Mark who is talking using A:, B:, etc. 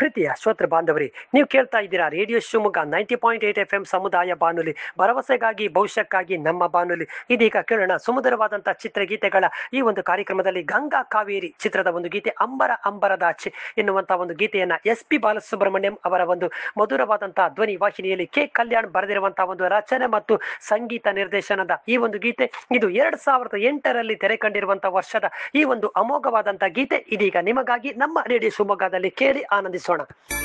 A: ಪ್ರೀತಿಯ ಶ್ರೋತೃ ಬಾಂಧವರಿ ನೀವು ಕೇಳ್ತಾ ಇದ್ದೀರಾ radio Shivamogga ninety point eight F M ಸಮುದಾಯ ಬಾನುಲಿ ಭರವಸೆಗಾಗಿ ಭವಿಷ್ಯಕ್ಕಾಗಿ ನಮ್ಮ ಬಾನುಲಿ ಇದೀಗ ಕೇಳೋಣ ಸುಮಧುರವಾದಂತಹ ಚಿತ್ರಗೀತೆಗಳ ಈ ಒಂದು ಕಾರ್ಯಕ್ರಮದಲ್ಲಿ ಗಂಗಾ ಕಾವೇರಿ ಚಿತ್ರದ ಒಂದು ಗೀತೆ ಅಂಬರ ಅಂಬರದಾಚೆ ಎನ್ನುವಂತಹ ಒಂದು ಗೀತೆಯನ್ನ ಎಸ್ ಪಿ ಬಾಲಸುಬ್ರಹ್ಮಣ್ಯಂ ಅವರ ಒಂದು ಮಧುರವಾದಂತಹ ಧ್ವನಿ ವಾಹಿನಿಯಲ್ಲಿ ಕೆ ಕಲ್ಯಾಣ್ ಬರೆದಿರುವಂತಹ ಒಂದು ರಚನೆ ಮತ್ತು ಸಂಗೀತ ನಿರ್ದೇಶನದ ಈ ಒಂದು ಗೀತೆ ಇದು ಎರಡ್ ಸಾವಿರದ ಎಂಟರಲ್ಲಿ ತೆರೆ ಕಂಡಿರುವಂತಹ ವರ್ಷದ ಈ ಒಂದು ಅಮೋಘವಾದಂತಹ ಗೀತೆ ಇದೀಗ ನಿಮಗಾಗಿ ನಮ್ಮ ರೇಡಿಯೋ ಶಿವಮೊಗ್ಗದಲ್ಲಿ ಕೇಳಿ ಆನಂದಿಸೋಣ